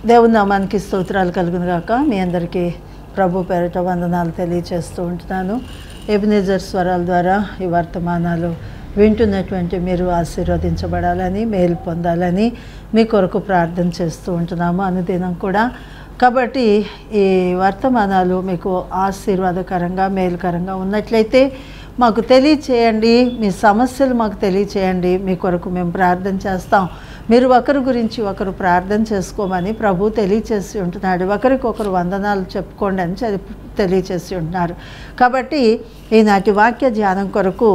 దేవుని నామానికి స్తోత్రాలు కలుగును గాక మీ అందరికీ ప్రభు పేరిట వందనాలు తెలియచేస్తూ ఉంటున్నాను ఎబినేజర్ స్వరాల ద్వారా ఈ వర్తమానాలు వింటున్నటువంటి మీరు ఆశీర్వదించబడాలని మేలు పొందాలని మీ కొరకు ప్రార్థన చేస్తూ ఉంటున్నాము అనుదినం కూడా కాబట్టి ఈ వర్తమానాలు మీకు ఆశీర్వాదకరంగా మేలుకరంగా ఉన్నట్లయితే మాకు తెలియచేయండి మీ సమస్యలు మాకు తెలియచేయండి మీ కొరకు మేము ప్రార్థన చేస్తాం మీరు ఒకరి గురించి ఒకరు ప్రార్థన చేసుకోమని ప్రభు తెలియచేసి ఉంటున్నాడు ఒకరికొకరు వందనాలు చెప్పుకోండి అని చెప్- తెలియచేసి ఉంటున్నారు కాబట్టి ఈనాటి వాక్య ధ్యానం కొరకు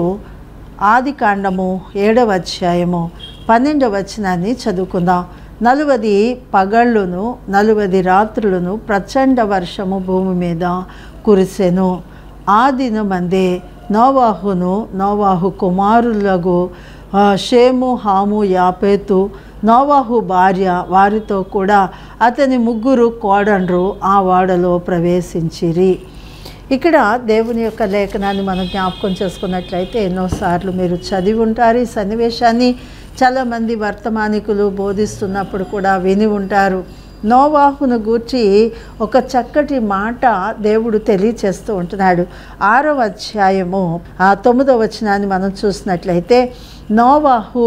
ఆది కాండము ఏడవ అధ్యాయము పన్నెండవ వచనాన్ని చదువుకుందాం నలువది పగళ్ళును నలువది రాత్రులను ప్రచండ వర్షము భూమి మీద కురిసెను ఆ దినమందే నోవాహును నోవాహు కుమారులకు ఆ, షేము హాము యాపేతు నోవాహు భార్య వారితో కూడా అతని ముగ్గురు కోడండ్రు ఆ వాడలో ప్రవేశించిరి ఇక్కడ దేవుని యొక్క లేఖనాన్ని మనం జ్ఞాపకం చేసుకున్నట్లయితే ఎన్నోసార్లు మీరు చదివి ఉంటారు ఈ సన్నివేశాన్ని చాలామంది వర్తమానికులు బోధిస్తున్నప్పుడు కూడా విని ఉంటారు నోవాహును గూర్చి ఒక చక్కటి మాట దేవుడు తెలియచేస్తూ ఉంటున్నాడు ఆరవ అధ్యాయము ఆ తొమ్మిదవ వచనాన్ని మనం చూసినట్లయితే నోవాహు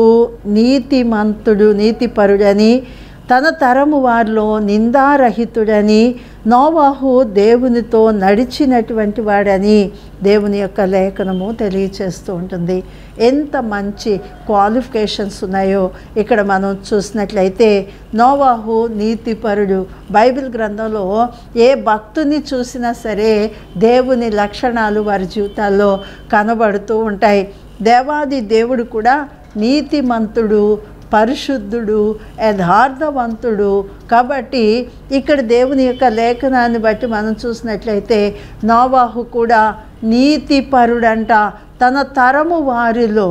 నీతిమంతుడు నీతిపరుడని తన తరము వారిలో నిందారహితుడని నోవాహు దేవునితో నడిచినటువంటి వాడని దేవుని యొక్క లేఖనము తెలియచేస్తూ ఉంటుంది ఎంత మంచి క్వాలిఫికేషన్స్ ఉన్నాయో ఇక్కడ మనం చూసినట్లయితే నోవాహు నీతిపరుడు బైబిల్ గ్రంథంలో ఏ భక్తుని చూసినా సరే దేవుని లక్షణాలు వారి జీవితాల్లో కనబడుతూ ఉంటాయి దేవాది దేవుడు కూడా నీతిమంతుడు పరిశుద్ధుడు యథార్థవంతుడు కాబట్టి ఇక్కడ దేవుని యొక్క లేఖనాన్ని బట్టి మనం చూసినట్లయితే నోవాహు కూడా నీతిపరుడంట తన తరము వారిలో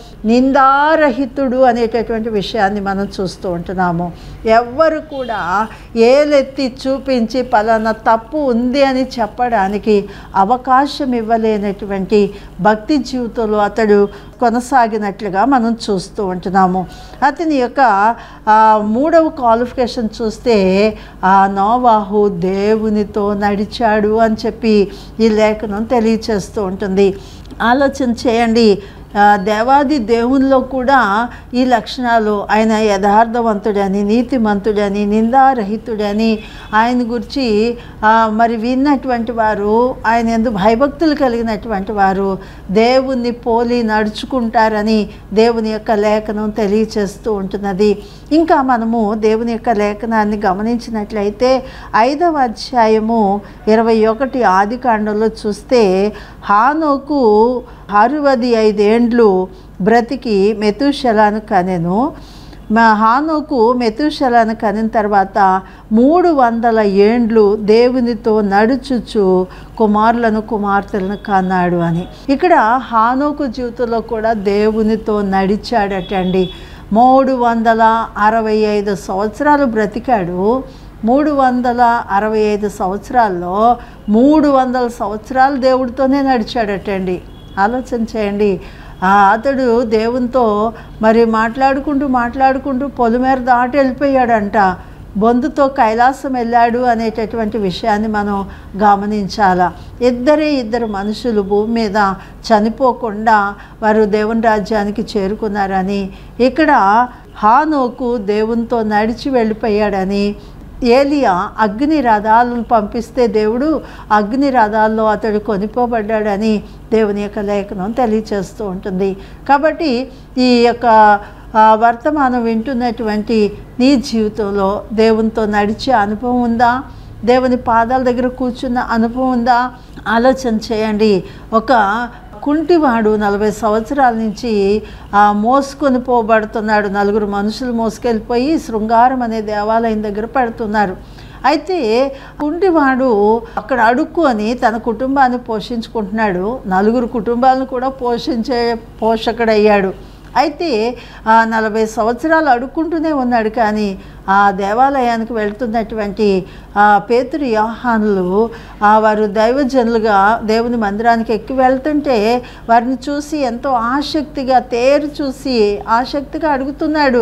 నిందారహితుడు అనేటటువంటి విషయాన్ని మనం చూస్తూ ఉంటున్నాము ఎవ్వరు కూడా ఏలెత్తి చూపించి పలానా తప్పు ఉంది అని చెప్పడానికి అవకాశం ఇవ్వలేనటువంటి భక్తి జీవితంలో అతడు కొనసాగినట్లుగా మనం చూస్తూ ఉంటున్నాము అతని యొక్క ఆ, మూడవ క్వాలిఫికేషన్ చూస్తే ఆ నోవాహు దేవునితో నడిచాడు అని చెప్పి ఈ లేఖనం తెలియచేస్తూ ఉంటుంది ఆలోచన చేయండి ఆ, దేవాది దేవునిలో కూడా ఈ లక్షణాలు ఆయన యథార్థవంతుడని నీతిమంతుడని నిందారహితుడని ఆయన గురించి ఆ, మరి విన్నటువంటి వారు ఆయన ఎందు భయభక్తులు కలిగినటువంటి వారు దేవుణ్ణి పోలి నడుచుకుంటారని దేవుని యొక్క లేఖనం తెలియచేస్తూ ఉంటున్నది ఇంకా మనము దేవుని యొక్క లేఖనాన్ని గమనించినట్లయితే ఐదవ అధ్యాయము ఇరవై ఒకటి ఆది కాండంలో చూస్తే హానోకు అరవది ఐదేండ్లు బ్రతికి మెతుశలాను కనెను మా హానోకు మెతుశలాను కనిన తర్వాత మూడు వందల ఏండ్లు దేవునితో నడుచుచు కుమారులను కుమార్తెలను కన్నాడు అని ఇక్కడ హానోకు జీవితంలో కూడా దేవునితో నడిచాడటండి మూడు వందల అరవై ఐదు సంవత్సరాలు బ్రతికాడు మూడు వందల అరవై ఐదు సంవత్సరాల్లో మూడు వందల సంవత్సరాలు దేవుడితోనే నడిచాడటండి ఆలోచన చేయండి ఆ అతడు దేవునితో మరి మాట్లాడుకుంటూ మాట్లాడుకుంటూ పొలిమేర దాటి వెళ్ళిపోయాడంట బొందుతో కైలాసం వెళ్ళాడు అనేటటువంటి విషయాన్ని మనం గమనించాలా ఇద్దరే ఇద్దరు మనుషులు భూమి మీద చనిపోకుండా వారు దేవుని రాజ్యానికి చేరుకున్నారని ఇక్కడ హానోకు దేవునితో నడిచి వెళ్ళిపోయాడని ఏలియా అగ్ని రథాలను పంపిస్తే దేవుడు అగ్ని రథాల్లో అతడు కొనిపోబడ్డాడని దేవుని యొక్క లేఖనం తెలియచేస్తూ ఉంటుంది కాబట్టి ఈ యొక్క ఆ, వర్తమానం వింటున్నటువంటి నీ జీవితంలో దేవునితో నడిచే అనుభవం ఉందా దేవుని పాదాల దగ్గర కూర్చున్న అనుభవం ఉందా ఆలోచన చేయండి ఒక కుంటివాడు నలభై సంవత్సరాల నుంచి ఆ, మోసుకొని పోబడుతున్నాడు నలుగురు మనుషులు మోసుకెళ్ళిపోయి శృంగారం అనే దేవాలయం దగ్గర పెడుతున్నారు అయితే కుంటివాడు అక్కడ అడుక్కొని తన కుటుంబాన్ని పోషించుకుంటున్నాడు నలుగురు కుటుంబాలను కూడా పోషించే పోషకుడయ్యాడు అయితే ఆ నలభై సంవత్సరాలు అడుక్కుంటూనే ఉన్నాడు కానీ ఆ దేవాలయానికి వెళ్తున్నటువంటి ఆ పేతురు యోహానులు ఆ వారు దైవజనులుగా దేవుని మందిరానికి ఎక్కి వెళ్తుంటే వారిని చూసి ఎంతో ఆసక్తిగా తేరు చూసి ఆసక్తిగా అడుగుతున్నాడు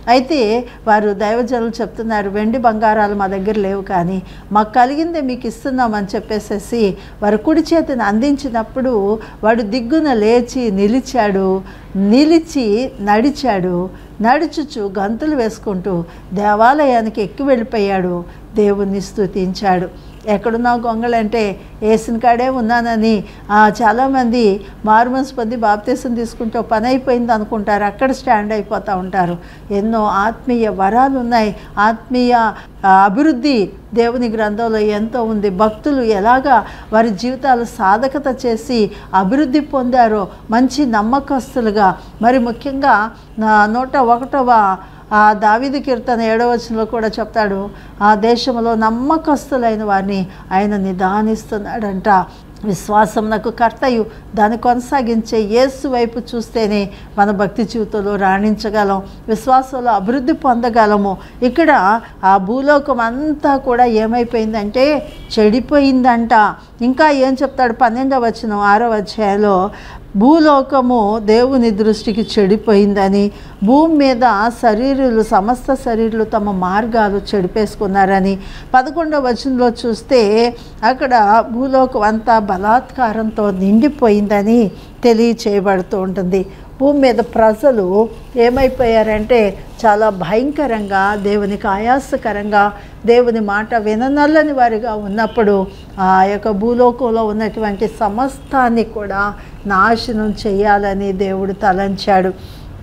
అయితే వారు దైవజనులు చెప్తున్నారు వెండి బంగారాలు మా దగ్గర లేవు కానీ మాకు కలిగిందే మీకు ఇస్తున్నామని చెప్పేసేసి వారు కుడి చేతిని అందించినప్పుడు వాడు దిగ్గున లేచి నిలిచాడు నిలిచి నడిచాడు నడుచుచు గంతులు వేసుకుంటూ దేవాలయానికి ఎక్కి వెళ్ళిపోయాడు దేవుణ్ణి స్తుతించాడు ఎక్కడున్నావు గొంగళంటే వేసిన కాడే ఉన్నానని ఆ, చాలామంది మారుమనసు పొంది బాప్తీసం తీసుకుంటే ఓ పని అయిపోయింది అనుకుంటారు అక్కడ స్టాండ్ అయిపోతూ ఉంటారు ఎన్నో ఆత్మీయ వరాలు ఉన్నాయి ఆత్మీయ ఆ, అభివృద్ధి దేవుని గ్రంథంలో ఎంతో ఉంది భక్తులు ఎలాగా వారి జీవితాలు సాధకత చేసి అభివృద్ధి పొందారో మంచి నమ్మకస్తులుగా మరి ముఖ్యంగా నా నూట ఒకటవ ఆ దావిది కీర్తన ఏడవచనంలో కూడా చెప్తాడు ఆ దేశంలో నమ్మకస్తులైన వారిని ఆయన నిదానిస్తున్నాడంట విశ్వాసం నాకు కర్తయు దాన్ని కొనసాగించే యేసు వైపు చూస్తేనే మన భక్తి జీవితంలో రాణించగలం విశ్వాసంలో అభివృద్ధి పొందగలము ఇక్కడ ఆ భూలోకం అంతా కూడా ఏమైపోయిందంటే చెడిపోయిందంట ఇంకా ఏం చెప్తాడు పన్నెండవ వచనం ఆరో అధ్యాయంలో భూలోకము దేవుని దృష్టికి చెడిపోయిందని భూమి మీద శరీరులు సమస్త శరీరులు తమ మార్గాలు చెడిపేసుకున్నారని పదకొండవ వచనంలో చూస్తే అక్కడ భూలోకం అంతా బలాత్కారంతో నిండిపోయిందని తెలియచేయబడుతూ ఉంటుంది భూమి మీద ప్రజలు ఏమైపోయారంటే చాలా భయంకరంగా దేవునికి ఆయాసకరంగా దేవుని మాట విననల్లని వారిగా ఉన్నప్పుడు ఆ యొక్క భూలోకంలో ఉన్నటువంటి సమస్తాన్ని కూడా నాశనం చేయాలని దేవుడు తలంచాడు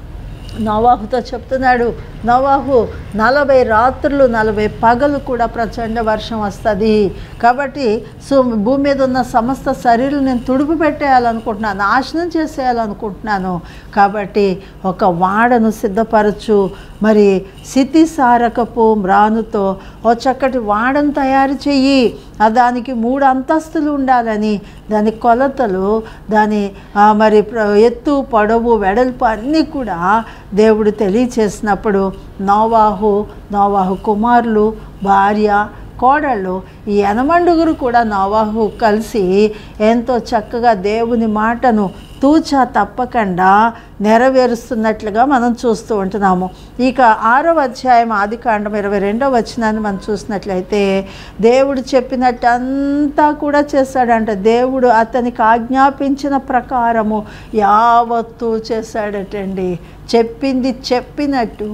నవాహుతో చెప్తున్నాడు నవాహు నలభై రాత్రులు నలభై పగలు కూడా ప్రచండ వర్షం వస్తుంది కాబట్టి సో భూమి మీద ఉన్న సమస్త శరీరం నేను తుడుపు పెట్టేయాలనుకుంటున్నాను నాశనం చేసేయాలనుకుంటున్నాను కాబట్టి ఒక వాడను సిద్ధపరచు మరి సితిసారకపు మ్రానుతో ఓ చక్కటి వాడను తయారు చెయ్యి ఆ దానికి మూడు అంతస్తులు ఉండాలని దాని కొలతలు దాని ఆ, మరి ప్ర- ఎత్తు పొడవు వెడల్పు అన్నీ కూడా దేవుడు తెలియచేసినప్పుడు నోవాహు నోవాహు కుమారులు భార్య కోడళ్ళు ఈ ఎనమండుగురు కూడా నోవాహు కలిసి ఎంతో చక్కగా దేవుని మాటను తూచా తప్పకుండా నెరవేరుస్తున్నట్లుగా మనం చూస్తూ ఉంటున్నాము ఇక ఆరవ అధ్యాయం ఆది కాండం ఇరవై రెండవ వచనాన్ని మనం చూసినట్లయితే దేవుడు చెప్పినట్టు అంతా కూడా చేశాడంట దేవుడు అతనికి ఆజ్ఞాపించిన ప్రకారము యావత్తు చేశాడటండి చెప్పింది చెప్పినట్టు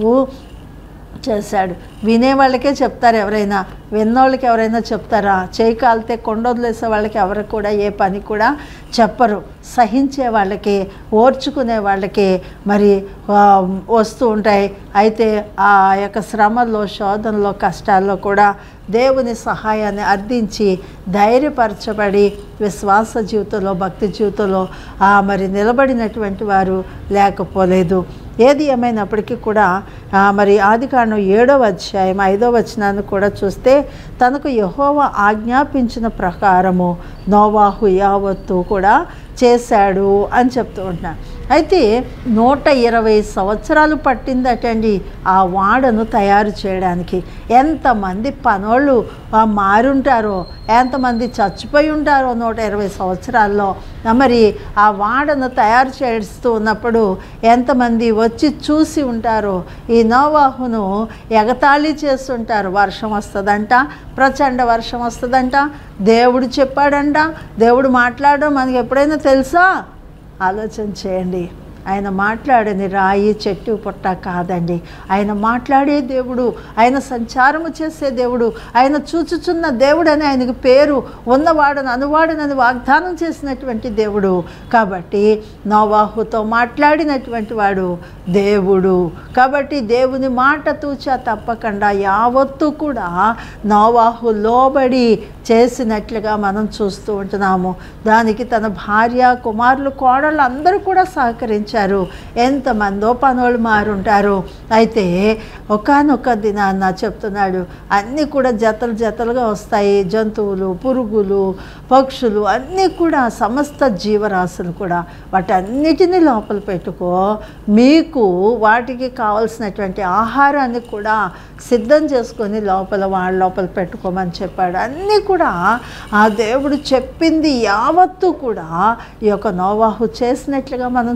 చేశాడు వినేవాళ్ళకే చెప్తారు ఎవరైనా విన్నోళ్ళకి ఎవరైనా చెప్తారా చేయి కాలితే కొండ వదిలేసే వాళ్ళకి ఎవరు కూడా ఏ పని కూడా చెప్పరు సహించే వాళ్ళకి ఓర్చుకునే వాళ్ళకి మరి ఆ, వస్తూ ఉంటాయి అయితే ఆ యొక్క శ్రమల్లో శోధనలో కష్టాల్లో కూడా దేవుని సహాయాన్ని అర్థించి ధైర్యపరచబడి విశ్వాస జీవితంలో భక్తి జీవితంలో ఆ, మరి నిలబడినటువంటి వారు లేకపోలేదు ఏది ఏమైనప్పటికీ కూడా ఆ, మరి ఆదికాండం ఏడవ అధ్యాయం ఐదవ వచనాన్ని కూడా చూస్తే తనకు యహోవ ఆజ్ఞాపించిన ప్రకారము నోవాహు యావత్తు కూడా చేశాడు అని చెప్తూ ఉంటున్నాను అయితే నూట ఇరవై సంవత్సరాలు పట్టిందటండి ఆ వాడను తయారు చేయడానికి ఎంతమంది పనోళ్ళు ఆ మారుంటారో ఎంతమంది చచ్చిపోయి ఉంటారో నూట ఇరవై సంవత్సరాల్లో ఆ మరి ఆ వాడను తయారు చేస్తూ ఉన్నప్పుడు ఎంతమంది వచ్చి చూసి ఉంటారో ఈ నోవాహును ఎగతాళి చేస్తుంటారు వర్షం వస్తుందంట ప్రచండ వర్షం వస్తుందంట దేవుడు చెప్పాడంట దేవుడు మాట్లాడడం మనకి ఎప్పుడైనా తెలుసా ఆలోచన చేయండి ఆయన మాట్లాడని రాయి చెట్టు పుట్ట కాదండి ఆయన మాట్లాడే దేవుడు ఆయన సంచారము చేసే దేవుడు ఆయన చూచుచున్న దేవుడని ఆయనకు పేరు ఉన్నవాడని అనువాడనని వాగ్దానం చేసినటువంటి దేవుడు కాబట్టి నోవాహుతో మాట్లాడినటువంటి వాడు దేవుడు కాబట్టి దేవుని మాట తూచా తప్పకుండా యావత్తు కూడా నోవాహు లోబడి చేసినట్లుగా మనం చూస్తూ ఉంటున్నాము దానికి తన భార్య కుమారులు కోడళ్ళు అందరూ కూడా సహకరించారు ఎంతమందో పనులు మారుంటారు అయితే ఒకనొక దినాన్న చెప్తున్నాడు అన్నీ కూడా జతలు జతలుగా వస్తాయి జంతువులు పురుగులు పక్షులు అన్నీ కూడా సమస్త జీవరాశులు కూడా వాటన్నిటిని లోపల పెట్టుకో మీకు వాటికి కావలసినటువంటి ఆహారాన్ని కూడా సిద్ధం చేసుకొని లోపల వాళ్ళ లోపల పెట్టుకోమని చెప్పాడు అన్నీ కూడా ఆ దేవుడు చెప్పింది యావత్తు కూడా ఈ యొక్క నోవాహు చేసినట్లుగా మనం చూస్తూ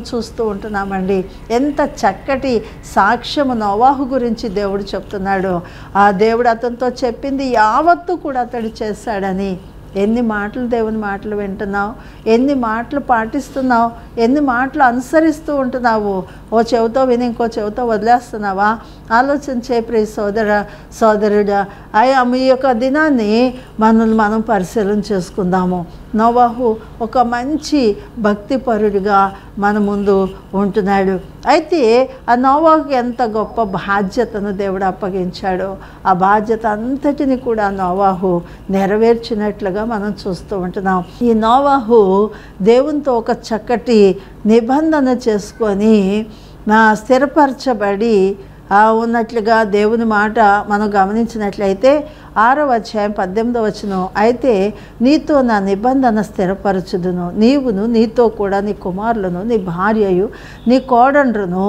ఉంటున్నామండి ఎంత చక్కటి సాక్ష్యము నోవాహు గురించి దేవుడు చెప్తున్నాడు ఆ దేవుడు అతనితో చెప్పింది యావత్తు కూడా అతడు చేశాడని ఎన్ని మాటలు దేవుని మాటలు వింటున్నావు ఎన్ని మాటలు పాటిస్తున్నావు ఎన్ని మాటలు అనుసరిస్తూ ఉంటున్నావు ఓ చెవితో విని ఇంకో చెవితో వదిలేస్తున్నావా ఆలోచన చేపరి సోదర సోదరుడా అయ్యా మీ యొక్క దినాన్ని మనల్ని మనం పరిశీలన చేసుకుందాము నోవాహు ఒక మంచి భక్తిపరుడిగా మన ముందు ఉంటున్నాడు అయితే ఆ నోవాహుకి ఎంత గొప్ప బాధ్యతను దేవుడు అప్పగించాడో ఆ బాధ్యత అంతటిని కూడా నోవాహు నెరవేర్చినట్లుగా మనం చూస్తూ ఉంటున్నాం ఈ నోవాహు దేవునితో ఒక చక్కటి నిబంధన చేసుకొని నా స్థిరపరచబడి ఆ ఉన్నట్లుగా దేవుని మాట మనం గమనించినట్లయితే ఆరో అధ్యాయం పద్దెనిమిదో వచనం అయితే నీతో నా నిబంధన స్థిరపరచుదును నీవును నీతో కూడా నీ కుమారులను నీ భార్యయు నీ కోడండ్రును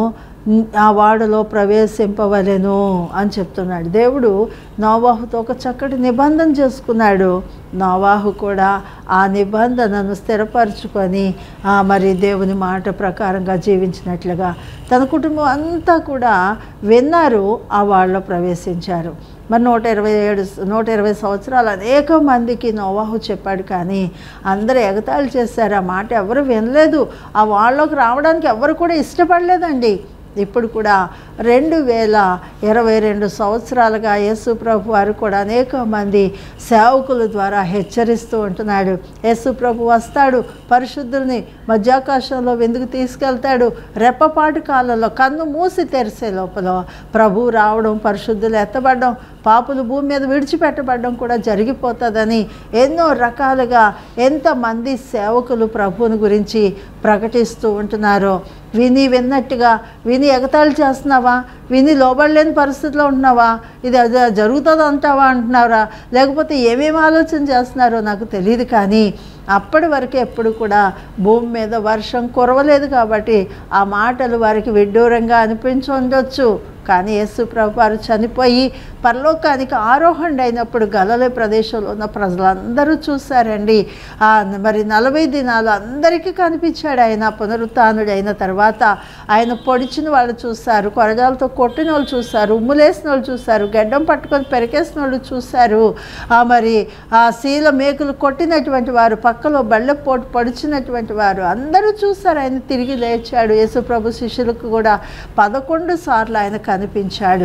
ఆ వాడలో ప్రవేశింపవలెను అని చెప్తున్నాడు దేవుడు నోవాహుతో ఒక చక్కటి నిబంధన చేసుకున్నాడు నోవాహు కూడా ఆ నిబంధనను స్థిరపరచుకొని ఆ మరి దేవుని మాట ప్రకారంగా జీవించినట్లుగా తన కుటుంబం అంతా కూడా విన్నారు ఆ వాళ్ళలో ప్రవేశించారు మరి నూట ఇరవై ఏడు నూట ఇరవై సంవత్సరాలు అనేక మందికి నోవాహు చెప్పాడు కానీ అందరూ ఎగతాళి చేశారు ఆ మాట ఎవరు వినలేదు ఆ వాళ్ళలోకి రావడానికి ఎవరు కూడా ఇష్టపడలేదండి ఇప్పుడు కూడా రెండు వేల ఇరవై రెండు సంవత్సరాలుగా యేసు ప్రభు వారు కూడా అనేక మంది సేవకుల ద్వారా హెచ్చరిస్తూ ఉంటున్నాడు యేసు ప్రభు వస్తాడు పరిశుద్ధుల్ని మధ్యాకాశంలో వెందుకు తీసుకెళ్తాడు రెప్పపాటు కాలంలో కన్ను మూసి తెరిసే లోపల ప్రభు రావడం పరిశుద్ధులు ఎత్తబడడం పాపులు భూమి మీద విడిచిపెట్టబడడం కూడా జరిగిపోతుందని ఎన్నో రకాలుగా ఎంతమంది సేవకులు ప్రభువుని గురించి ప్రకటిస్తూ ఉంటున్నారో విని విన్నట్టుగా విని ఎగతాళి చేస్తున్నావా విని లోబడలేని పరిస్థితిలో ఉంటున్నావా ఇది అది జరుగుతుంది అంటావా అంటున్నారా లేకపోతే ఏమేమి ఆలోచన చేస్తున్నారో నాకు తెలియదు కానీ అప్పటి వరకు ఎప్పుడు కూడా భూమి మీద వర్షం కురవలేదు కాబట్టి ఆ మాటలు వారికి విడ్డూరంగా అనిపించి ఉండొచ్చు కానీ యేసు ప్రభు వారు చనిపోయి పరలోకానికి ఆరోహణ అయినప్పుడు గలలే ప్రదేశంలో ఉన్న ప్రజలందరూ చూశారండి ఆ మరి నలభై దినాలు అందరికీ కనిపించాడు ఆయన పునరుత్నుడు అయిన తర్వాత ఆయన పొడిచిన వాళ్ళు చూశారు కొరజాలతో కొట్టిన వాళ్ళు చూశారు ఉమ్ములేసిన వాళ్ళు చూశారు గడ్డం పట్టుకొని పెరికేసిన వాళ్ళు చూశారు ఆ మరి ఆ శీల మేకులు కొట్టినటువంటి వారు పక్కలో బళ్ళ పోటు పొడిచినటువంటి వారు అందరూ చూశారు ఆయన తిరిగి లేచాడు యేసుప్రభు శిష్యులకు కూడా పదకొండు సార్లు ఆయన కనిపించాడు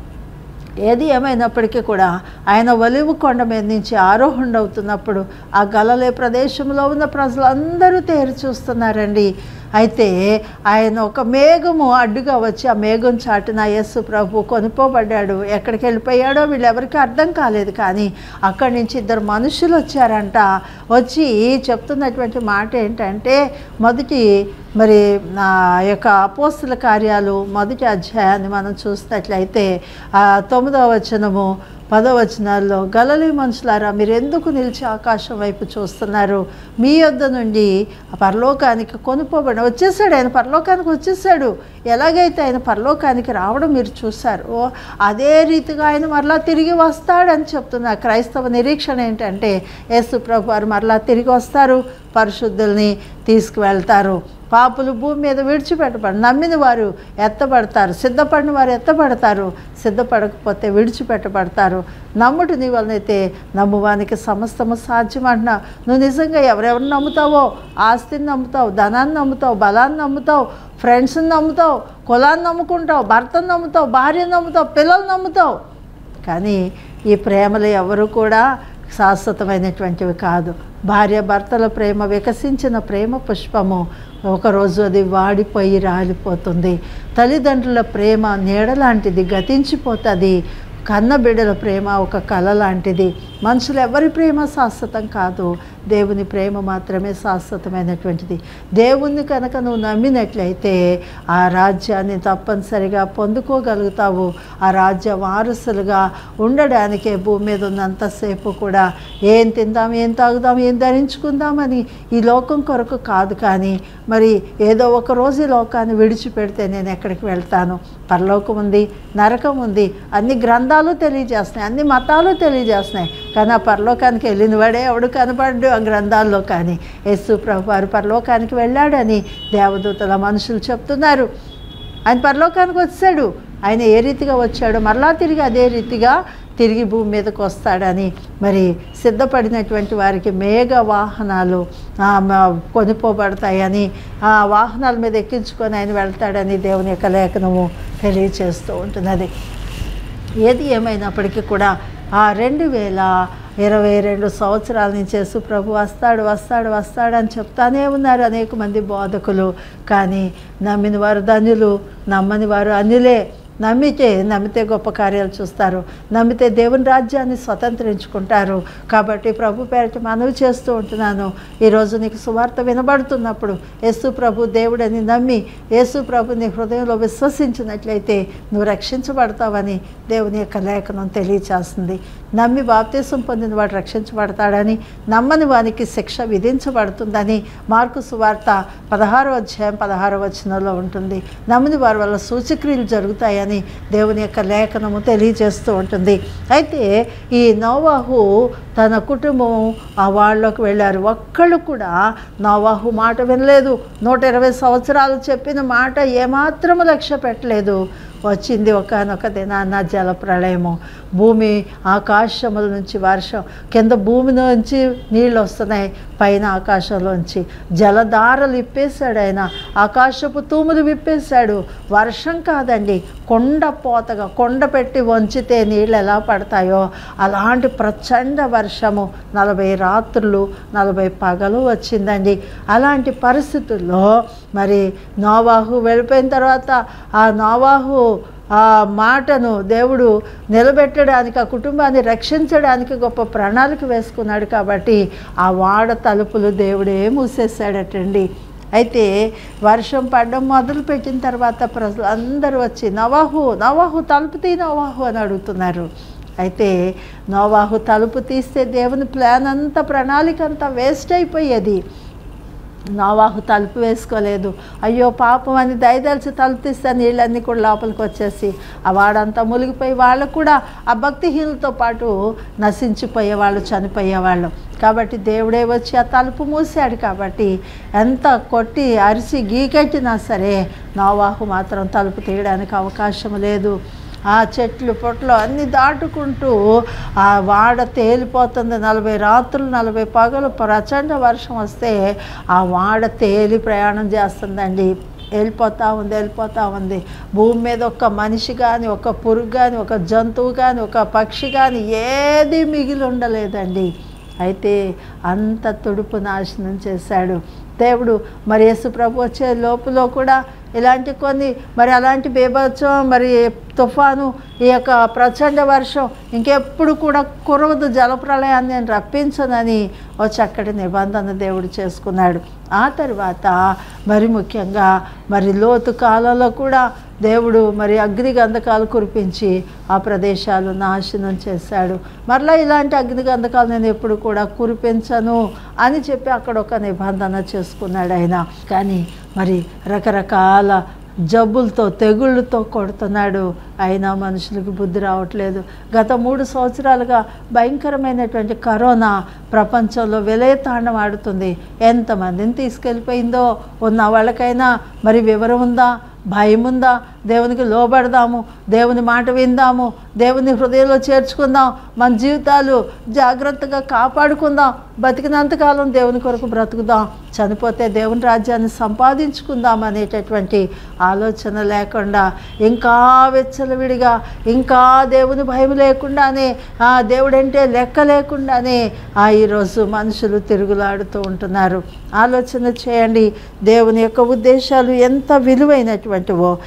ఏది ఏమైనప్పటికీ కూడా ఆయన ఒలివు కొండ మీద నుంచి ఆరోహణ అవుతున్నప్పుడు ఆ గలలే ప్రదేశంలో ఉన్న ప్రజలందరూ తేరి చూస్తున్నారండి అయితే ఆయన ఒక మేఘము అడ్డుగా వచ్చి ఆ మేఘం చాటున యేసు ప్రభు కొనుక్కోబడ్డాడు ఎక్కడికి వెళ్ళిపోయాడో వీళ్ళెవరికి అర్థం కాలేదు కానీ అక్కడి నుంచి ఇద్దరు మనుషులు వచ్చారంట వచ్చి చెప్తున్నటువంటి మాట ఏంటంటే మొదటి మరి నా యొక్క అపోస్తుల కార్యాలు మొదటి అధ్యాయాన్ని మనం చూసినట్లయితే ఆ తొమ్మిదవ వచనము పదో వచనాల్లో గలలి మనుషులారా మీరు ఎందుకు నిలిచి ఆకాశం వైపు చూస్తున్నారు మీ యొద్ద నుండి ఆ పరలోకానికి కొనుక్కోబడి వచ్చేసాడు ఆయన పరలోకానికి వచ్చేసాడు ఎలాగైతే ఆయన పరలోకానికి రావడం మీరు చూశారు అదే రీతిగా ఆయన మరలా తిరిగి వస్తాడని చెప్తున్న క్రైస్తవ నిరీక్షణ ఏంటంటే యేసు ప్రభు వారు మరలా తిరిగి వస్తారు పరిశుద్ధుల్ని తీసుకువెళ్తారు పాపులు భూమి మీద విడిచిపెట్టబడి నమ్మిన వారు ఎత్తబడతారు సిద్ధపడిన వారు ఎత్తబడతారు సిద్ధపడకపోతే విడిచిపెట్టబడతారు నమ్ముటి నీ వలనైతే నమ్మువానికి సమస్తము సాధ్యం అంటున్నా నువ్వు నిజంగా ఎవరెవరిని నమ్ముతావో ఆస్తిని నమ్ముతావు ధనాన్ని నమ్ముతావు బలాన్ని నమ్ముతావు ఫ్రెండ్స్ని నమ్ముతావు కులాన్ని నమ్ముకుంటావు భర్తను నమ్ముతావు భార్యను నమ్ముతావు పిల్లలు నమ్ముతావు కానీ ఈ ప్రేమలు ఎవరు కూడా శాశ్వతమైనటువంటివి కాదు భార్య భర్తల ప్రేమ వికసించిన ప్రేమ పుష్పము ఒకరోజు అది వాడిపోయి రాలిపోతుంది తల్లిదండ్రుల ప్రేమ నీడ లాంటిది గతించిపోతుంది కన్న బిడ్డల ప్రేమ ఒక కళ లాంటిది మనుషులు ఎవరి ప్రేమ శాశ్వతం కాదు దేవుని ప్రేమ మాత్రమే శాశ్వతమైనటువంటిది దేవుణ్ణి కనుక నువ్వు నమ్మినట్లయితే ఆ రాజ్యాన్ని తప్పనిసరిగా పొందుకోగలుగుతావు ఆ రాజ్య వారసులుగా ఉండడానికే భూమి మీద ఉన్నంతసేపు కూడా ఏం తిందాం ఏం తాగుదాం ఏం ధరించుకుందామని ఈ లోకం కొరకు కాదు కానీ మరి ఏదో ఒక రోజు ఈ లోకాన్ని విడిచిపెడితే నేను ఎక్కడికి వెళ్తాను పరలోకం ఉంది నరకం ఉంది అన్ని గ్రంథాలు తెలియజేస్తున్నాయి అన్ని మతాలు తెలియజేస్తున్నాయి కానీ ఆ పరలోకానికి వెళ్ళిన వాడే ఎవడు కనపడ్డు ఆ గ్రంథాల్లో కానీ యేసు ప్రభు వారు పరలోకానికి వెళ్ళాడని దేవదూతల మనుషులు చెప్తున్నారు ఆయన పరలోకానికి వచ్చాడు ఆయన ఏ రీతిగా వచ్చాడో మరలా తిరిగి అదే రీతిగా తిరిగి భూమి మీదకి వస్తాడని మరి సిద్ధపడినటువంటి వారికి మేఘ వాహనాలు ఆ, మ- కొనిపోబడతాయని ఆ వాహనాల మీద ఎక్కించుకొని ఆయన వెళ్తాడని దేవుని యొక్క లేఖనము తెలియచేస్తూ ఉంటున్నది ఏది ఏమైనప్పటికీ కూడా ఆ రెండు వేల ఇరవై రెండు సంవత్సరాల నుంచి యేసు ప్రభు వస్తాడు వస్తాడు వస్తాడు అని చెప్తానే ఉన్నారు అనేక మంది బోధకులు కానీ నమ్మిన వారు ధన్యులు నమ్మని వారు అన్యులే నమ్మితే నమ్మితే గొప్ప కార్యాలు చూస్తారు నమ్మితే దేవుని రాజ్యాన్ని స్వతంత్రించుకుంటారు కాబట్టి ప్రభు పేరిట మనవి చేస్తూ ఉంటున్నాను ఈరోజు నీకు సువార్త వినబడుతున్నప్పుడు యేసు ప్రభు దేవుడని నమ్మి యేసు ప్రభు నీ హృదయంలో విశ్వసించినట్లయితే నువ్వు రక్షించబడతావని దేవుని యొక్క లేఖనం తెలియచేస్తుంది నమ్మి బాప్తీసం పొందిన వాడు రక్షించబడతాడని నమ్మని వానికి శిక్ష విధించబడుతుందని మార్కు సువార్త పదహారో అధ్యాయం పదహారో వచనంలో ఉంటుంది నమ్మని వారి వల్ల సూచక్రియలు జరుగుతాయని దేవుని యొక్క లేఖనము తెలియజేస్తూ ఉంటుంది అయితే ఈ నోవాహు తన కుటుంబం ఆ వాళ్ళలోకి వెళ్ళారు ఒక్కళ్ళు కూడా నోవాహు మాట వినలేదు నూట ఇరవై సంవత్సరాలు చెప్పిన మాట ఏమాత్రము లక్ష్య పెట్టలేదు వచ్చింది ఒకనొక దినాన్న జల ప్రళయము భూమి ఆకాశముల నుంచి వర్షం కింద భూమి నుంచి నీళ్ళు వస్తున్నాయి పైన ఆకాశంలోంచి జలధారలు ఇప్పేశాడు ఆయన ఆకాశపు తూములు విప్పేశాడు వర్షం కాదండి కొండ పోతగా కొండ పెట్టి వంచితే నీళ్ళు ఎలా పడతాయో అలాంటి ప్రచండ వర్షము నలభై రాత్రులు నలభై పగలు వచ్చిందండి అలాంటి పరిస్థితుల్లో మరి నోవాహు వెళ్ళిపోయిన తర్వాత ఆ నోవాహు ఆ మాటను దేవుడు నిలబెట్టడానికి ఆ కుటుంబాన్ని రక్షించడానికి గొప్ప ప్రణాళిక వేసుకున్నాడు కాబట్టి ఆ వాడ తలుపులు దేవుడే మూసేశాడటండి అయితే వర్షం పడడం మొదలు పెట్టిన తర్వాత ప్రజలు అందరూ వచ్చి నవాహు నవాహు తలుపు తీ నవాహు అని అడుగుతున్నారు అయితే నోవాహు తలుపు తీస్తే దేవుని ప్లాన్ అంతా ప్రణాళిక అంతా వేస్ట్ అయిపోయేది నోవాహు తలుపు వేసుకోలేదు అయ్యో పాపం అని దయదలిచి తలుపు తీస్తే నీళ్ళన్నీ కూడా లోపలికి వచ్చేసి ఆ వాడంతా మునిగిపోయి వాళ్ళు కూడా ఆ భక్తిహీనులతో పాటు నశించిపోయే వాళ్ళు చనిపోయేవాళ్ళు కాబట్టి దేవుడే వచ్చి ఆ తలుపు మూసాడు కాబట్టి ఎంత కొట్టి అరిసి గీకెట్టినా సరే నోవాహు మాత్రం తలుపు తీయడానికి అవకాశం లేదు ఆ చెట్లు పొట్లు అన్నీ దాటుకుంటూ ఆ వాడ తేలిపోతుంది నలభై రాత్రులు నలభై పగలు ప్రచండ వర్షం వస్తే ఆ వాడ తేలి ప్రయాణం చేస్తుందండి వెళ్ళిపోతూ ఉంది వెళ్ళిపోతూ ఉంది భూమి మీద ఒక మనిషి కానీ ఒక పురుగు కానీ ఒక జంతువు కానీ ఒక పక్షి కానీ ఏది మిగిలి ఉండలేదండి అయితే అంత తుడుపు నాశనం చేశాడు దేవుడు మరి యేసు ప్రభు వచ్చే లోపల కూడా ఇలాంటి కొన్ని మరి అలాంటి బేభత్సం మరి తుఫాను ఈ యొక్క ప్రచండ వర్షం ఇంకెప్పుడు కూడా కురవదు జలప్రలయాన్ని నేను రప్పించనని ఓ చక్కటి నిబంధన దేవుడు చేసుకున్నాడు ఆ తర్వాత మరి ముఖ్యంగా మరి లోతు కాలంలో కూడా దేవుడు మరి అగ్ని గంధకాలు కురిపించి ఆ ప్రదేశాలు నాశనం చేశాడు మరలా ఇలాంటి అగ్ని గంధకాలు నేను ఎప్పుడు కూడా కురిపించను అని చెప్పి అక్కడ ఒక నిబంధన చేసుకున్నాడు ఆయన కానీ మరి రకరకాల జబ్బులతో తెగుళ్ళతో కొడుతున్నాడు అయినా మనుషులకు బుద్ధి రావట్లేదు గత మూడు సంవత్సరాలుగా భయంకరమైనటువంటి కరోనా ప్రపంచంలో విలయతాండం ఆడుతుంది ఎంతమందిని తీసుకెళ్ళిపోయిందో ఉన్న వాళ్ళకైనా మరి వివరం ఉందా భయం ఉందా దేవునికి లోబడదాము దేవుని మాట విందాము దేవుని హృదయంలో చేర్చుకుందాం మన జీవితాలు జాగ్రత్తగా కాపాడుకుందాం బతికినంతకాలం దేవుని కొరకు బ్రతుకుదాం చనిపోతే దేవుని రాజ్యాన్ని సంపాదించుకుందాం అనేటటువంటి ఆలోచన లేకుండా ఇంకా వెచ్చలవిడిగా ఇంకా దేవుని భయం లేకుండానే ఆ దేవుడంటే లెక్క లేకుండానే ఆ ఈరోజు మనుషులు తిరుగులాడుతూ ఉంటున్నారు ఆలోచన చేయండి దేవుని యొక్క ఉద్దేశాలు ఎంత విలువైనటువంటివో ఎంత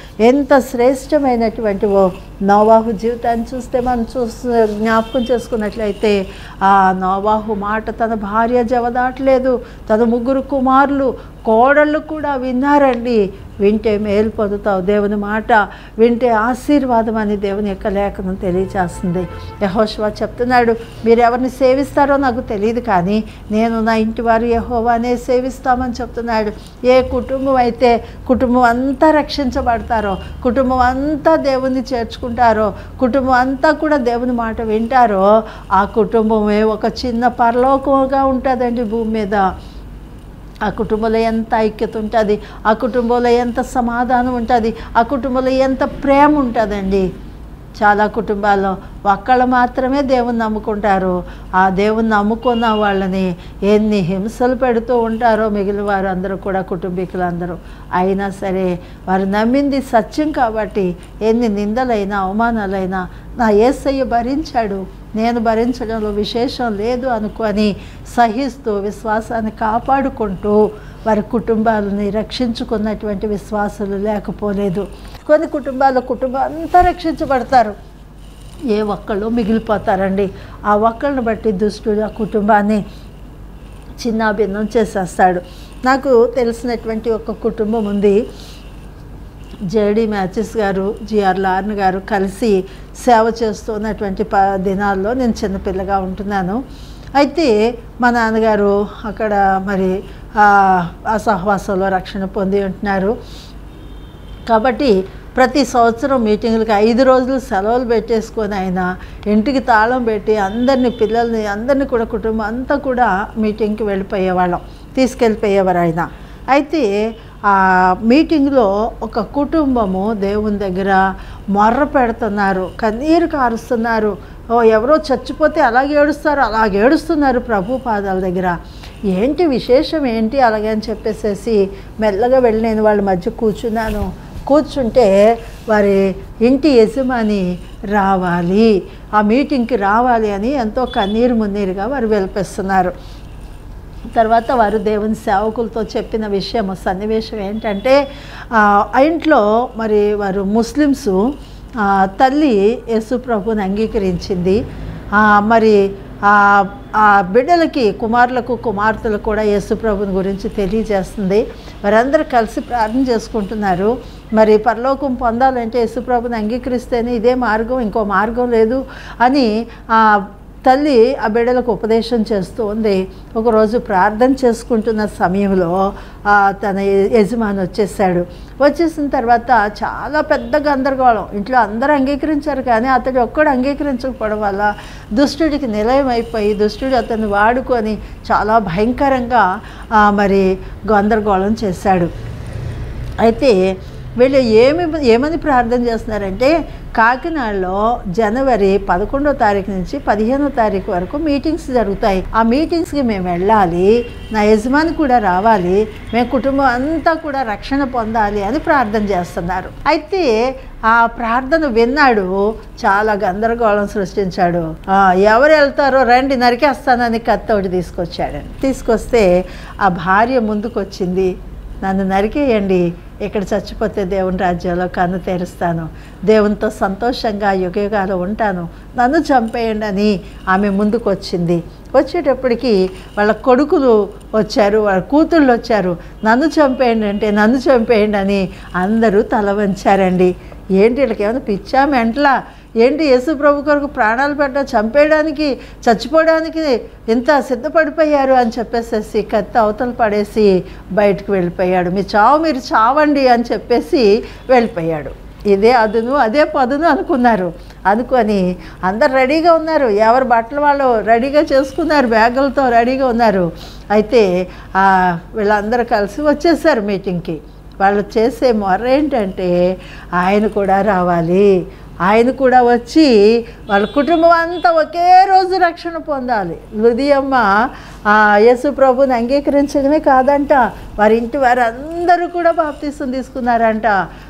ఎంత శ్రేష్టమైనటువంటి ఓ నోవాహు జీవితాన్ని చూస్తే మనం చూస్తూ జ్ఞాపకం చేసుకున్నట్లయితే ఆ నోవాహు మాట తన భార్య జవదాటలేదు తన ముగ్గురు కుమారులు కోడళ్ళు కూడా విన్నారండి వింటే మేలు పొందుతావు దేవుని మాట వింటే ఆశీర్వాదం అని దేవుని యొక్క లేఖనం తెలియజేస్తుంది యహోశివా చెప్తున్నాడు మీరు ఎవరిని సేవిస్తారో నాకు తెలియదు కానీ నేను నా ఇంటి వారు యహోవానే సేవిస్తామని చెప్తున్నాడు ఏ కుటుంబం అయితే కుటుంబం అంతా రక్షించబడతారో కుటుంబం అంతా దేవుని చేర్చుకుంటారో కుటుంబం అంతా కూడా దేవుని మాట వింటారో ఆ కుటుంబమే ఒక చిన్న పరలోకంగా ఉంటుందండి భూమి మీద ఆ కుటుంబంలో ఎంత ఐక్యత ఉంటుంది ఆ కుటుంబంలో ఎంత సమాధానం ఉంటుంది ఆ కుటుంబంలో ఎంత ప్రేమ ఉంటుందండి చాలా కుటుంబాల్లో ఒక్కళ్ళు మాత్రమే దేవుని నమ్ముకుంటారు ఆ దేవుని నమ్ముకున్న వాళ్ళని ఎన్ని హింసలు పెడుతూ ఉంటారో మిగిలిన వారు అందరూ కూడా కుటుంబీకులు అందరూ అయినా సరే వారు నమ్మింది సత్యం కాబట్టి ఎన్ని నిందలైనా అవమానాలైనా నా ఏసయ్య భరించాడు నేను భరించడంలో విశేషం లేదు అనుకొని సహిస్తూ విశ్వాసాన్ని కాపాడుకుంటూ వారి కుటుంబాలని రక్షించుకున్నటువంటి విశ్వాసులు లేకపోలేదు కొన్ని కుటుంబాల కుటుంబం అంతా రక్షించబడతారు ఏ ఒక్కళ్ళు మిగిలిపోతారండి ఆ ఒక్కళ్ళని బట్టి దుష్టుడు ఆ కుటుంబాన్ని చిన్నాభిన్నం చేసేస్తాడు నాకు తెలిసినటువంటి ఒక కుటుంబం ఉంది జేడి మ్యాచెస్ గారు జిఆర్ లార్న్ గారు కలిసి సేవ చేస్తున్నటువంటి ప దినాల్లో నేను చిన్నపిల్లగా ఉంటున్నాను అయితే మా నాన్నగారు అక్కడ మరి ఆ ఆ సహవాసంలో రక్షణ పొంది ఉంటున్నారు కాబట్టి ప్రతి సంవత్సరం మీటింగులకి ఐదు రోజులు సెలవులు పెట్టేసుకొని ఆయన ఇంటికి తాళం పెట్టి అందరినీ పిల్లల్ని అందరినీ కూడా కుటుంబం అంతా కూడా మీటింగ్కి వెళ్ళిపోయేవాళ్ళం తీసుకెళ్ళిపోయేవారు ఆయన అయితే ఆ మీటింగ్లో ఒక కుటుంబము దేవుని దగ్గర మొర్ర పెడుతున్నారు కన్నీరు కారుస్తున్నారు ఓ ఎవరో చచ్చిపోతే అలాగే ఏడుస్తారు అలాగే ఏడుస్తున్నారు ప్రభు పాదాల దగ్గర ఏంటి విశేషం ఏంటి అలాగే అని చెప్పేసేసి మెల్లగా వెళ్ళి నేను వాళ్ళ మధ్య కూర్చున్నాను కూర్చుంటే వారి ఇంటి యజమాని రావాలి ఆ మీటింగ్కి రావాలి అని ఎంతో కన్నీరు మున్నీరుగా వారు వెలిపిస్తున్నారు తర్వాత వారు దేవుని సేవకులతో చెప్పిన విషయం సన్నివేశం ఏంటంటే ఆ ఇంట్లో మరి వారు ముస్లిమ్స్ ఆ, తల్లి యేసు ప్రభుని అంగీకరించింది ఆ, మరి ఆ ఆ బిడ్డలకి కుమారులకు కుమార్తెలకు కూడా యేసు ప్రభుని గురించి తెలియజేస్తుంది వారందరూ కలిసి ప్రార్థన చేసుకుంటున్నారు మరి పరలోకం పొందాలంటే యేసు ప్రభుని అంగీకరిస్తేనే ఇదే మార్గం ఇంకో మార్గం లేదు అని ఆ తల్లి ఆ బిడ్డలకు ఉపదేశం చేస్తూ ఉంది ఒకరోజు ప్రార్థన చేసుకుంటున్న సమయంలో ఆ, తన య- యజమాని వచ్చేసాడు వచ్చేసిన తర్వాత చాలా పెద్ద గందరగోళం ఇంట్లో అందరూ అంగీకరించారు కానీ అతడు ఒక్కడు అంగీకరించకపోవడం వల్ల దుష్టుడికి నిలయం అయిపోయి దుష్టుడు అతన్ని వాడుకొని చాలా భయంకరంగా ఆ, మరి గందరగోళం చేశాడు అయితే వీళ్ళు ఏమి ఏమని ప్రార్థన చేస్తున్నారంటే కాకినాడలో జనవరి పదకొండో తారీఖు నుంచి పదిహేనో తారీఖు వరకు మీటింగ్స్ జరుగుతాయి ఆ మీటింగ్స్కి మేము వెళ్ళాలి నా యజమాని కూడా రావాలి మేము కుటుంబం అంతా కూడా రక్షణ పొందాలి అని ప్రార్థన చేస్తున్నారు అయితే ఆ ప్రార్థన విన్నాడు చాలా గందరగోళం సృష్టించాడు ఆ, ఎవరు వెళ్తారో రండి నరికేస్తానని కత్తి ఒకటి తీసుకొచ్చాడండి తీసుకొస్తే ఆ భార్య ముందుకొచ్చింది నన్ను నరికేయండి ఇక్కడ చచ్చిపోతే దేవుని రాజ్యంలో కన్ను తెరుస్తాను దేవునితో సంతోషంగా యుగయుగాలు ఉంటాను నన్ను చంపేయండి అని ఆమె ముందుకు వచ్చింది వచ్చేటప్పటికి వాళ్ళ కొడుకులు వచ్చారు వాళ్ళ కూతుళ్ళు వచ్చారు నన్ను చంపేయండి అంటే నన్ను చంపేయండి అని అందరూ తల వంచారండి ఏంటి వీళ్ళకి ఏమైనా పిచ్చా మెంటలా ఏంటి యేసు ప్రభు కొరకు ప్రాణాలు పెట్ట చంపేయడానికి చచ్చిపోవడానికి ఇంత సిద్ధపడిపోయారు అని చెప్పేసేసి కత్తి అవతల పడేసి బయటకు వెళ్ళిపోయాడు మీ చావు మీరు చావండి అని చెప్పేసి వెళ్ళిపోయాడు ఇదే అదును అదే పదును అనుకున్నారు అనుకొని అందరు రెడీగా ఉన్నారు ఎవరి బట్టలు వాళ్ళు రెడీగా చేసుకున్నారు బ్యాగులతో రెడీగా ఉన్నారు అయితే ఆ, వీళ్ళందరూ కలిసి వచ్చేసారు మీటింగ్కి వాళ్ళు చేసే మొర్ర ఏంటంటే ఆయన కూడా రావాలి ఆయన కూడా వచ్చి వాళ్ళ కుటుంబం అంతా ఒకే రోజు రక్షణ పొందాలి లుదియమ్మ ఆ యేసు ప్రభుని అంగీకరించడమే కాదంట వారి ఇంటి వారు అందరూ కూడా బాప్తీసం తీసుకున్నారంట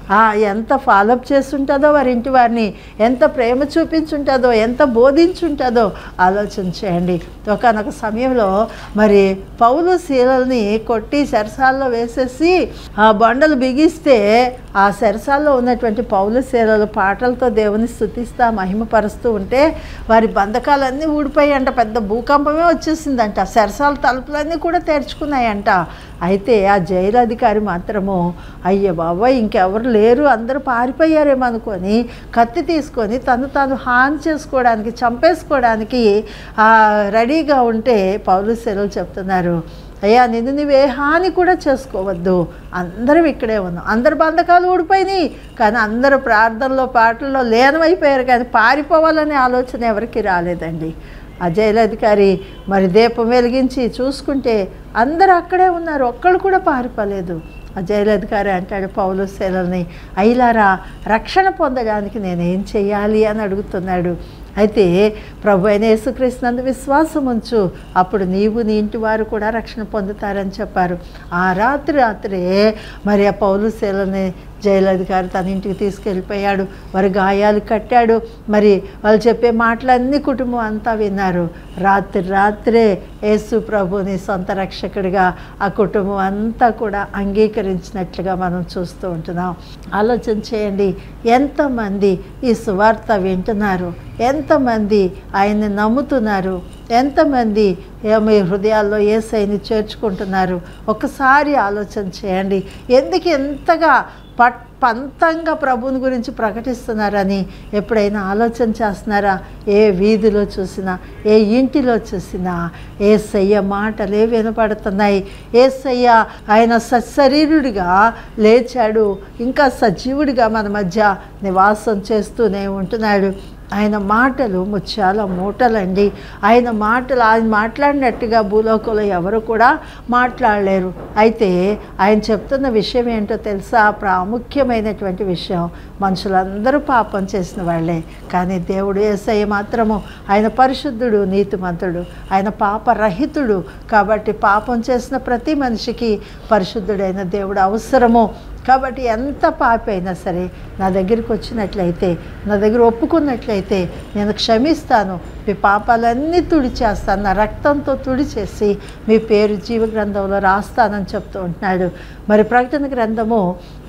ఆ ఎంత ఫాలోఅప్ చేస్తుంటుందో వారి ఇంటి వారిని ఎంత ప్రేమ చూపించుంటుందో ఎంత బోధించుంటుందో ఆలోచన చేయండి ఒకనొక సమయంలో మరి పౌలు శీలల్ని కొట్టి సరసాల్లో వేసేసి ఆ బండలు బిగిస్తే ఆ సరసాల్లో ఉన్నటువంటి పౌలు శీలలు పాటలతో దేవుని స్థుతిస్తా మహిమపరుస్తూ ఉంటే వారి బంధకాలన్నీ ఊడిపోయాయంట పెద్ద భూకంపమే వచ్చేసిందంట సరసాల తలుపులన్నీ కూడా తెరుచుకున్నాయంట అయితే ఆ జైలు అధికారి మాత్రము అయ్య బాబాయ్ ఇంకెవరు లేరు అందరూ పారిపోయారేమో అనుకొని కత్తి తీసుకొని తను తాను హాని చేసుకోవడానికి చంపేసుకోవడానికి ఆ, రెడీగా ఉంటే పౌలు సెలవు చెప్తున్నారు అయ్యా నిన్ను నువ్వే హాని కూడా చేసుకోవద్దు అందరం ఇక్కడే ఉన్నాం అందరి బంధకాలు ఊడిపోయినాయి కానీ అందరూ ప్రార్థనలో పాటల్లో లీనమైపోయారు కానీ పారిపోవాలనే ఆలోచన ఎవరికి రాలేదండి ఆ జైలధికారి మరి దీపం వెలిగించి చూసుకుంటే అందరూ అక్కడే ఉన్నారు ఒక్కళ్ళు కూడా పారిపోలేదు ఆ జైలధికారి అంటాడు పౌలు శీలని అయిలారా రక్షణ పొందడానికి నేనేం చెయ్యాలి అని అడుగుతున్నాడు అయితే ప్రభు అయిన యేసుక్రీస్తునందు విశ్వాసం ఉంచు అప్పుడు నీవు నీ ఇంటి వారు కూడా రక్షణ పొందుతారని చెప్పారు ఆ రాత్రి రాత్రే మరి ఆ పౌలు శీలని జైలధికారి తన ఇంటికి తీసుకెళ్ళిపోయాడు వారి గాయాలు కట్టాడు మరి వాళ్ళు చెప్పే మాటలన్నీ కుటుంబం అంతా విన్నారు రాత్రి రాత్రే యేసు ప్రభుని సొంత రక్షకుడిగా ఆ కుటుంబం అంతా కూడా అంగీకరించినట్లుగా మనం చూస్తూ ఉంటున్నాం ఆలోచన చేయండి ఎంతమంది ఈ సువార్త వింటున్నారు ఎంతమంది ఆయన్ని నమ్ముతున్నారు ఎంతమంది ఏ- మీ హృదయాల్లో ఏసైని చేర్చుకుంటున్నారు ఒకసారి ఆలోచన చేయండి ఎందుకు ఎంతగా పట్ పంతంగా ప్రభుని గురించి ప్రకటిస్తున్నారని ఎప్పుడైనా ఆలోచన చేస్తున్నారా ఏ వీధిలో చూసినా ఏ ఇంటిలో చూసినా ఏసయ్య మాటలే వినపడుతున్నాయి ఏసయ్య ఆయన సశరీరుడిగా లేచాడు ఇంకా సజీవుడిగా మన మధ్య నివాసం చేస్తూనే ఉంటున్నాడు ఆయన మాటలు ముత్యాల మూటలండి ఆయన మాటలు ఆయన మాట్లాడినట్టుగా భూలోకంలో ఎవరు కూడా మాట్లాడలేరు అయితే ఆయన చెప్తున్న విషయం ఏంటో తెలుసా ప్రాముఖ్యమైనటువంటి విషయం మనుషులందరూ పాపం చేసిన వాళ్ళే కానీ దేవుడు ఏసయ్య మాత్రము ఆయన పరిశుద్ధుడు నీతిమంతుడు ఆయన పాపరహితుడు కాబట్టి పాపం చేసిన ప్రతి మనిషికి పరిశుద్ధుడైన దేవుడు అవసరము కాబట్టి ఎంత పాపి అయినా సరే నా దగ్గరికి వచ్చినట్లయితే నా దగ్గర ఒప్పుకున్నట్లయితే నేను క్షమిస్తాను మీ పాపాలన్నీ తుడిచేస్తాను నా రక్తంతో తుడిచేసి మీ పేరు జీవ గ్రంథంలో రాస్తానని చెప్తూ ఉంటున్నాడు మరి ప్రకటన గ్రంథము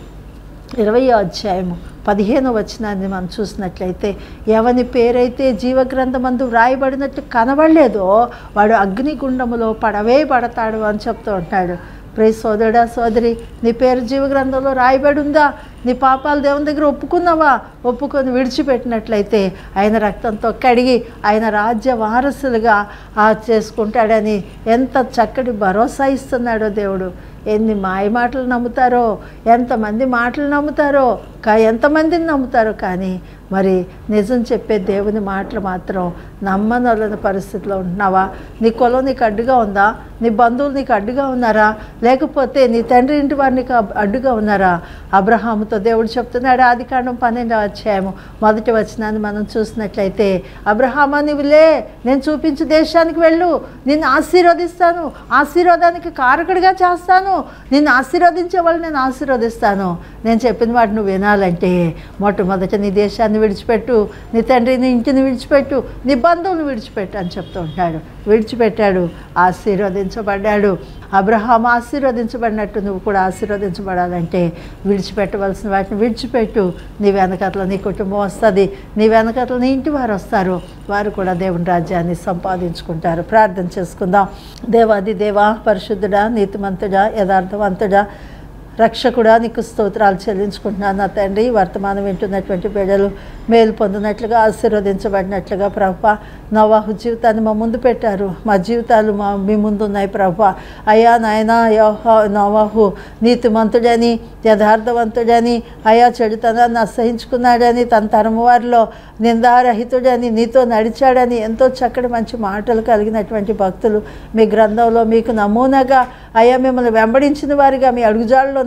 ఇరవయో అధ్యాయము పదిహేను వచనాన్ని మనం చూసినట్లయితే ఎవని పేరైతే జీవగ్రంథమందు వ్రాయబడినట్టు కనబడలేదో వాడు అగ్నిగుండములో పడవే పడతాడు అని చెప్తూ ఉంటాడు ప్రే సోదరుడా సోదరి నీ పేరు జీవగ్రంథంలో రాయబడి ఉందా నీ పాపాలు దేవుని దగ్గర ఒప్పుకున్నావా ఒప్పుకొని విడిచిపెట్టినట్లయితే ఆయన రక్తంతో కడిగి ఆయన రాజ్య వారసులుగా ఆ చేసుకుంటాడని ఎంత చక్కటి భరోసా ఇస్తున్నాడో దేవుడు ఎన్ని మాయ మాటలు నమ్ముతారో ఎంతమంది మాటలు నమ్ముతారో కా ఎంతమందిని నమ్ముతారో కానీ మరి నిజం చెప్పే దేవుని మాటలు మాత్రం నమ్మనొలని పరిస్థితిలో ఉంటున్నావా నీ కులం నీకు అడ్డుగా ఉందా నీ బంధువులు నీకు అడ్డుగా ఉన్నారా లేకపోతే నీ తండ్రి ఇంటి వారు నీకు అబ్- అడ్డుగా ఉన్నారా అబ్రహాముతో దేవుడు చెప్తున్నాడు ఆది కాండం పన్నెండవ అధ్యాయము మొదటి వచనాన్ని మనం చూసినట్లయితే అబ్రహామా నీవు లే నేను చూపించు దేశానికి వెళ్ళు నిన్ను ఆశీర్వదిస్తాను ఆశీర్వాదానికి కారకుడిగా చేస్తాను నిన్ను ఆశీర్వదించే వాళ్ళు నేను ఆశీర్వదిస్తాను నేను చెప్పిన వాటి నువ్వు వినాలంటే మొట్టమొదట నీ దేశాన్ని విడిచిపెట్టు నీ తండ్రి నీ ఇంటిని విడిచిపెట్టు నీ బంధువుని విడిచిపెట్టు అని చెప్తూ ఉంటాడు విడిచిపెట్టాడు ఆశీర్వదించబడ్డాడు అబ్రహాం ఆశీర్వదించబడినట్టు నువ్వు కూడా ఆశీర్వదించబడాలంటే విడిచిపెట్టవలసిన వాటిని విడిచిపెట్టు నీ వెనకట్ల నీ కుటుంబం వస్తుంది నీ వెనకట్ల నీ ఇంటి వారు వస్తారు వారు కూడా దేవుని రాజ్యాన్ని సంపాదించుకుంటారు ప్రార్థన చేసుకుందాం దేవాది దేవా పరిశుద్ధుడా నీతిమంతుడా యథార్థవంతుడా రక్షకుడా నీకు స్తోత్రాలు చెల్లించుకుంటున్నాను నా తండ్రి వర్తమానం వింటున్నటువంటి బిడ్డలు మేలు పొందినట్లుగా ఆశీర్వదించబడినట్లుగా ప్రభా నవాహు జీవితాన్ని మా ముందు పెట్టారు మా జీవితాలు మా మీ ముందు ఉన్నాయి ప్రభా అయ్యా నాయన యోహా నవాహు నీతిమంతుడని యథార్థవంతుడని అయా చెడుతనాన్ని అసహించుకున్నాడని తన తరము వారిలో నిందారహితుడని నీతో నడిచాడని ఎంతో చక్కటి మంచి మాటలు కలిగినటువంటి భక్తులు మీ గ్రంథంలో మీకు నమూనాగా అయ్యా మిమ్మల్ని వెంబడించిన వారిగా మీ అడుగుజాడలో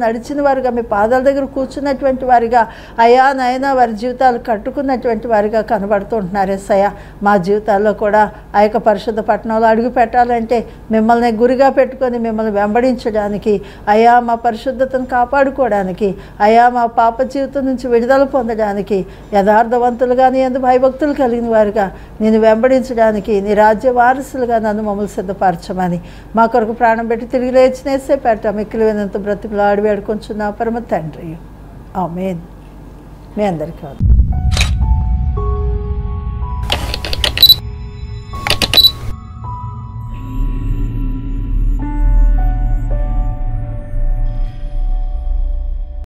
నడిచిన వారుగా మీ పాదాల దగ్గర కూర్చున్నటువంటి వారిగా అయా నైనా వారి జీవితాలు కట్టుకున్నటువంటి వారిగా కనబడుతుంటున్నారు ఎస్సయ్య మా జీవితాల్లో కూడా ఆ యొక్క పరిశుద్ధ పట్టణంలో అడుగు పెట్టాలంటే మిమ్మల్ని గురిగా పెట్టుకొని మిమ్మల్ని వెంబడించడానికి అయా మా పరిశుద్ధతను కాపాడుకోవడానికి అయా మా పాప జీవితం నుంచి విడుదల పొందడానికి యథార్థవంతులుగా నీ ఎందు భయభక్తులు కలిగిన వారుగా నేను వెంబడించడానికి నీ రాజ్య వారసులుగా నన్ను మమ్మల్ని సిద్ధపరచమని మా కొరకు ప్రాణం పెట్టి తిరిగి లేచినేసే పెట్ట మిక్కిలి వినంత బ్రతుకులు ఆడి వేడుకొంచున్నా పరమ తండ్రి ఆమెన్ మీ అందరికీ వందనాలు.